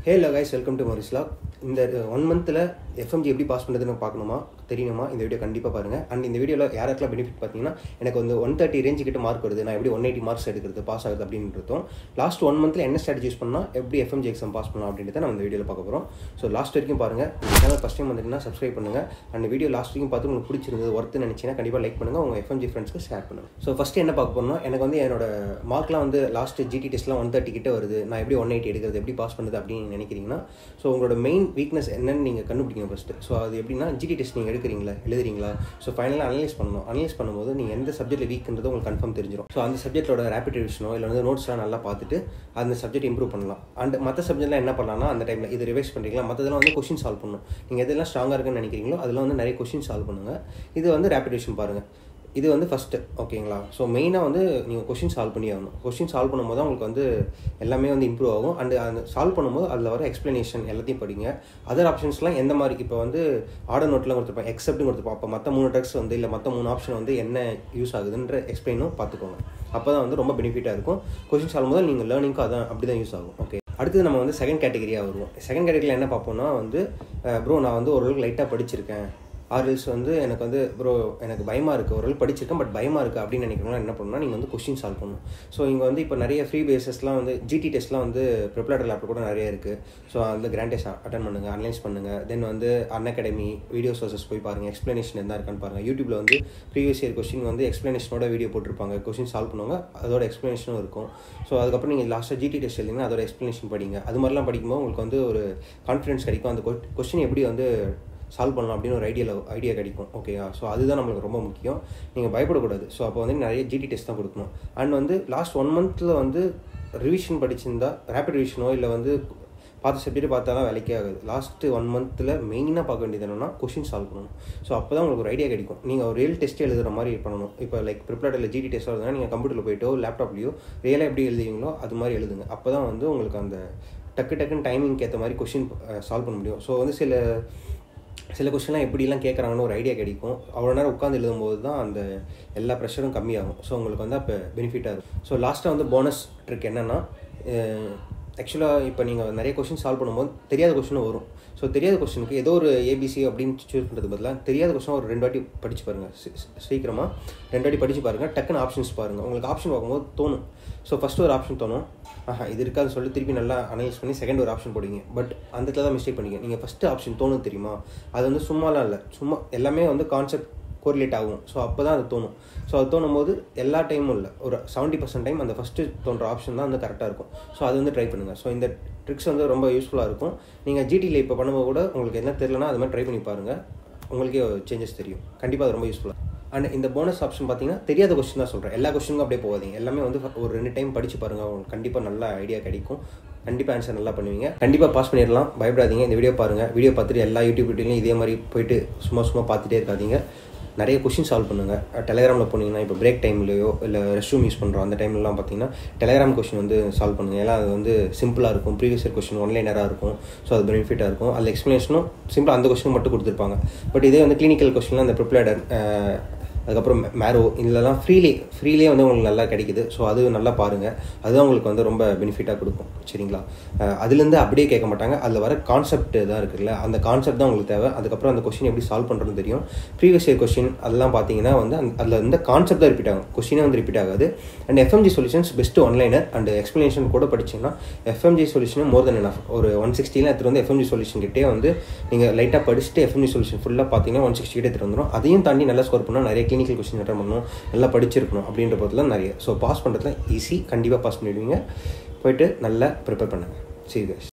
Halo guys welcome to மரிஸ்லாக் இந்த one மந்தில் எஃப்எம்ஜி எப்படி பாஸ் பண்ணுறதுன்னு பார்க்கணுமா தெரியணுமா இந்த வீடியோ கண்டிப்பாக பாருங்கள் அண்ட் இந்த வீடியோவில் யாருக்கெல்லாம் பெனிஃபிட் பார்த்தீங்கன்னா எனக்கு வந்து ஒன் தேர்ட்டி ரேஞ்சு கிட்ட மார்க் வருது நான் எப்படி ஒன் எயிட்டி மார்க்ஸ் எடுக்கிறது பாஸ் ஆகுது அப்படின்றதும் லாஸ்ட் ஒன் மந்தில் என்ன ஸ்ட்ராட்டஜி யூஸ் பண்ணால் எப்படி எஃப்எம்ஜி எக்ஸாம் பாஸ் பண்ணலாம் அப்படின்றத நம்ம இந்த வீடியோவில் பார்க்க போகிறோம் ஸோ லாஸ்ட் வரைக்கும் பாருங்கள் இந்த சேனல் ஃபஸ்ட் டைம் வந்துட்டுனா சப்ஸ்கிரைப் பண்ணுங்கள் அந்த வீடியோ லாஸ்ட் வரைக்கும் பார்த்து உங்களுக்கு பிடிச்சிருந்தது ஒர்த்து நினச்சிங்கன்னா கண்டிப்பாக லைக் பண்ணுங்கள் உங்கள் எஃப்எம்ஜி ஃப்ரெண்ட்ஸ்க்கு ஷேர் பண்ணுங்கள் ஸோ ஃபஸ்ட்டு என்ன பார்க்க போகிறோம்னா எனக்கு வந்து என்னோட மார்க்லாம் வந்து லாஸ்ட் ஜிடி டெஸ்ட்லாம் ஒன் தேர்ட்டி கிட்ட வருது நான் எப்படி ஒன் எயிட்டி எடுக்கிறது எப்படி பாஸ் பண்ணுறது அப்படின்னு நினைக்கிறீங்கன்னா ஸோ உங்களோட மெயின் வீக்னஸ் என்னன்னு நீங்கள் கண்டுபிடிக்கணும் ஃபஸ்ட்டு ஸோ அது எப்படின்னா ஜிடி டெஸ்ட் நீங்கள் எடுக்கிறீங்களா எழுதுறீங்களா ஸோ ஃபைனலாக அனலைஸ் பண்ணணும் அனலைஸ் பண்ணும்போது நீங்கள் எந்த சப்ஜெக்ட்டில் வீக்ன்றது உங்களுக்கு கன்ஃபார்ம் தெரிஞ்சிடும் ஸோ அந்த சப்ஜெக்ட்டோட ரேபிட் ரிவிஷனோ இல்லை வந்து நோட்ஸ்லாம் நல்லா பார்த்துட்டு அந்த சப்ஜெக்ட் இம்ப்ரூவ் பண்ணலாம் அண்ட் மற்ற சப்ஜெக்ட்லாம் என்ன பண்ணலாம்னா அந்த டைமில் இது ரிவைஸ் பண்ணுறீங்களா மற்றதெல்லாம் வந்து கொஷின் சால்வ் பண்ணணும் நீங்கள் எதெல்லாம் ஸ்ட்ராங்காக இருக்குன்னு நினைக்கிறீங்களோ அதில் வந்து நிறைய கொஷின் சால்வ் பண்ணுங்கள் இது வந்து ரேபிட் ரிவிஷன் பாருங்கள் இது வந்து ஃபஸ்ட்டு ஓகேங்களா ஸோ மெயினாக வந்து நீங்கள் கொஷின் சால்வ் பண்ணி ஆகணும் கொஷின் சால்வ் பண்ணும்போது தான் உங்களுக்கு வந்து எல்லாமே வந்து இம்ப்ரூவ் ஆகும் அண்ட் அந்த சால்வ் பண்ணும்போது அதில் வர எக்ஸ்ப்ளனேஷன் எல்லாத்தையும் படிங்க அதர் ஆப்ஷன்ஸ்லாம் எந்த மாதிரி இப்போ வந்து ஆர்டர் நோட்லாம் கொடுத்துருப்பேன் எக்ஸப்ட்னு கொடுத்துருப்போம் அப்போ மற்ற மூணு ட்ரக்ஸ் வந்து இல்லை மற்ற மூணு ஆப்ஷன் வந்து என்ன யூஸ் ஆகுதுன்ற எக்ஸ்பிளைனும் பார்த்துக்கோங்க அப்போ தான் வந்து ரொம்ப பெனிஃபிட்டாக இருக்கும் கொஷின் சால்வ் போது நீங்கள் லேர்னிங்க்கும் அதான் அப்படி தான் யூஸ் ஆகும் ஓகே அடுத்தது நம்ம வந்து செகண்ட் கேட்டகரியாக வருவோம் செகண்ட் கேட்டகரியில் என்ன பார்ப்போம்னா வந்து ப்ரோ நான் வந்து ஓரளவுக்கு லைட்டாக படிச்சிருக்கேன் ஆர்எல்ஸ் வந்து எனக்கு வந்து ப்ரோ எனக்கு பயமாக இருக்குது ஓரளவு படிச்சிருக்கேன் பட் பயமாக இருக்குது அப்படின்னு நினைக்கிறவங்க என்ன பண்ணணும்னா நீங்கள் வந்து கொஸ்டின் சால்வ் பண்ணணும் ஸோ இங்கே வந்து இப்போ நிறைய ஃப்ரீ பேசஸ்லாம் வந்து ஜிடி டெஸ்ட்லாம் வந்து ப்ரிப்ளேட்டர் லேப்டாப் கூட நிறைய இருக்குது ஸோ அந்த கிராண்ட் டெஸ்ட் அட்டன் பண்ணுங்கள் அனலைஸ் பண்ணுங்கள் தென் வந்து அன் அகாடமி வீடியோ சோர்சஸ் போய் பாருங்கள் எக்ஸ்ப்ளனேஷன் எந்த இருக்கான்னு பாருங்கள் யூடியூப்பில் வந்து ப்ரீவியஸ் இயர் கொஸ்டின் வந்து எக்ஸ்ப்ளனேஷனோட வீடியோ போட்டிருப்பாங்க கொஸ்டின் சால்வ் பண்ணுவாங்க அதோட எக்ஸ்ப்ளனேஷனும் இருக்கும் ஸோ அதுக்கப்புறம் நீங்கள் லாஸ்ட்டாக ஜிடி டெஸ்ட் எழுதிங்கன்னா அதோட எக்ஸ்ப்ளனேஷன் படிங்க அது மாதிரிலாம் படிக்கும்போது உங்களுக்கு வந்து ஒரு கான்ஃபிடன்ஸ் கிடைக்கும் அந்த கொஸ்டின் எப்படி வந்து சால்வ் பண்ணலாம் அப்படின்னு ஒரு ஐடியாவில் ஐடியா கிடைக்கும் ஓகேயா ஸோ அதுதான் நம்மளுக்கு ரொம்ப முக்கியம் நீங்கள் பயப்படக்கூடாது ஸோ அப்போ வந்து நிறைய ஜிடி டெஸ்ட் தான் கொடுக்கணும் அண்ட் வந்து லாஸ்ட் ஒன் மந்தில் வந்து ரிவிஷன் படிச்சிருந்தா ரேபிட் ரிவிஷனோ இல்லை வந்து பார்த்த சப்ஜெக்ட் பார்த்தாலாம் வேலைக்கே ஆகுது லாஸ்ட்டு ஒன் மந்தில் மெயினாக பார்க்க வேண்டியது என்னென்னா கொஷின் சால்வ் பண்ணணும் ஸோ அப்போ தான் உங்களுக்கு ஒரு ஐடியா கிடைக்கும் நீங்கள் ஒரு ரியல் டெஸ்ட் எழுதுகிற மாதிரி பண்ணணும் இப்போ லைக் ப்ரிப்பேர்டில் ஜிடி டெஸ்ட் எழுதுனா நீங்கள் கம்ப்யூட்டரில் போயிட்டோ லேப்டாப்லையோ ரியலாக எப்படி எழுதுவீங்களோ அது மாதிரி எழுதுங்க அப்போ தான் வந்து உங்களுக்கு அந்த டக்கு டக்குன்னு டைமிங்க்கு ஏற்ற மாதிரி கொஷின் சால்வ் பண்ண முடியும் ஸோ வந்து சில சில கொஸ்டின்லாம் எப்படிலாம் கேட்குறாங்கன்னு ஒரு ஐடியா கிடைக்கும் அவ்வளோ நேரம் உட்காந்து எழுதும்போது தான் அந்த எல்லா ப்ரெஷரும் கம்மியாகும் ஸோ உங்களுக்கு வந்து அப்போ பெனிஃபிட்டாக இருக்கும் ஸோ லாஸ்ட்டாக வந்து போனஸ் ட்ரிக் என்னென்னா ஆக்சுவலாக இப்போ நீங்கள் நிறைய கொஸ்டின் சால்வ் பண்ணும்போது தெரியாத கொஸ்டினும் வரும் ஸோ தெரியாத கொஸ்டினுக்கு ஏதோ ஒரு ஏபிசி அப்படின்னு சூஸ் பண்ணுறது பதிலாக தெரியாத கொஸ்டின் ஒரு ரெண்டு வாட்டி படித்து பாருங்கள் சீக்கிரமாக ரெண்டு வாட்டி படித்து பாருங்கள் டக்குன்னு ஆப்ஷன்ஸ் பாருங்கள் உங்களுக்கு ஆப்ஷன் பார்க்கும்போது தோணும் ஸோ ஃபஸ்ட்டு ஒரு ஆப்ஷன் தோணும் ஆஹா இது இருக்காதுன்னு சொல்லி திருப்பி நல்லா அனலைஸ் பண்ணி செகண்ட் ஒரு ஆப்ஷன் போடுவீங்க பட் அந்த இடத்துல தான் மிஸ்டேக் பண்ணிங்க நீங்கள் ஃபஸ்ட்டு ஆப்ஷன் தோணும் தெரியுமா அது வந்து சும்மாலாம் இல்லை சும்மா எல்லாமே வந்து கான்செப்ட் கோரிலேட் ஆகும் ஸோ அப்போ தான் அது தோணும் ஸோ அது தோணும் போது எல்லா டைமும் இல்லை ஒரு செவன்ட்டி பர்சன்ட் டைம் அந்த ஃபஸ்ட்டு தோன்ற ஆப்ஷன் தான் வந்து கரெக்டாக இருக்கும் ஸோ அது வந்து ட்ரை பண்ணுங்கள் ஸோ இந்த ட்ரிக்ஸ் வந்து ரொம்ப யூஸ்ஃபுல்லாக இருக்கும் நீங்கள் ஜிடியில் இப்போ பண்ணும்போது கூட உங்களுக்கு என்ன தெரிலனா அது மாதிரி ட்ரை பண்ணி பாருங்கள் உங்களுக்கே சேஞ்சஸ் தெரியும் கண்டிப்பாக அது ரொம்ப யூஸ்ஃபுல்லாக அண்ட் இந்த போனஸ் ஆப்ஷன் பார்த்தீங்கன்னா தெரியாத கொஸ்டின் தான் சொல்கிறேன் எல்லா கொஸ்டினுக்கும் அப்படியே போகாதீங்க எல்லாமே வந்து ஒரு ரெண்டு டைம் படித்து பாருங்கள் உங்களுக்கு கண்டிப்பாக நல்ல ஐடியா கிடைக்கும் கண்டிப்பாக ஆன்சர் நல்லா பண்ணுவீங்க கண்டிப்பாக பாஸ் பண்ணிடலாம் பயப்படாதீங்க இந்த வீடியோ பாருங்கள் வீடியோ பார்த்துட்டு எல்லா யூடியூப் வீடியோலையும் இதே மாதிரி போயிட்டு சும்மா சும்மா பார்த்துட்டே இருக்காதீங்க நிறைய கொஷின் சால்வ் பண்ணுங்கள் டெலிகிராமில் போனீங்கன்னா இப்போ பிரேக் டைம்லையோ இல்லை ரெஸ்ட் ரூம் யூஸ் பண்ணுறோம் அந்த டைம்லலாம் பார்த்தீங்கன்னா டெலிகிராம் கொஷின் வந்து சால்வ் பண்ணுங்கள் ஏன்னா அது வந்து சிம்பிளாக இருக்கும் ப்ரீவியஸ் இயர் கொஷின் ஒன்லைனராக இருக்கும் ஸோ அது பெனிஃபிட்டாக இருக்கும் அதில் எக்ஸ்ப்ளனேஷனும் சிம்பிளாக அந்த கொஷின் மட்டும் கொடுத்துருப்பாங்க பட் இதே வந்து கிளினிக்கல் கொஷின்லாம் அந்த ப்ரிப்ளேடர் அதுக்கப்புறம் மேரோ இதெல்லாம் ஃப்ரீலே ஃப்ரீலே வந்து உங்களுக்கு நல்லா கிடைக்குது ஸோ அது நல்லா பாருங்கள் அதுதான் உங்களுக்கு வந்து ரொம்ப பெனிஃபிட்டாக கொடுக்கும் சரிங்களா அதுலேருந்து அப்படியே கேட்க மாட்டாங்க அதில் வர கான்செப்ட் தான் இருக்குல்ல அந்த கான்செப்ட் தான் உங்களுக்கு தேவை அதுக்கப்புறம் அந்த கொஷின் எப்படி சால்வ் பண்ணுறதுன்னு தெரியும் ப்ரீவியஸ் இயர் கொஷின் அதெல்லாம் பார்த்தீங்கன்னா வந்து அந்த அதில் வந்து கான்செப்ட் தான் ரிப்பீட் ஆகும் கொஷினே வந்து ரிப்பீட் ஆகாது and FMG solutions best one liner and explanation கூட படிச்சிங்கன்னா FMG solution more then enough ஒரு ஒன் சிக்ஸ்டியில் எடுத்துகிட்டு வந்து எஃப்எம்ஜி சொல்யூஷன் கிட்டே வந்து நீங்கள் லைட்டாக படிச்சுட்டு எஃப்எம்ஜி சொல்யூஷன் ஃபுல்லாக பார்த்தீங்கன்னா ஒன் சிக்ஸ்டி கிட்டே எடுத்துகிட்டு வந்துடும் அதையும் தாண்டி நல்லா ஸ்கோர் பண்ணால் நிறைய கிளினிக்கல் கொஸ்டின் அட்டன் பண்ணணும் நல்லா படிச்சிருக்கணும் அப்படின்ற போதில் நிறைய ஸோ பாஸ் பண்ணுறதுல ஈஸி கண்டிப்பாக பாஸ் பண்ணிடுவீங்க போயிட்டு நல்லா ப்ரிப்பேர் பண்ணுங்கள் சரி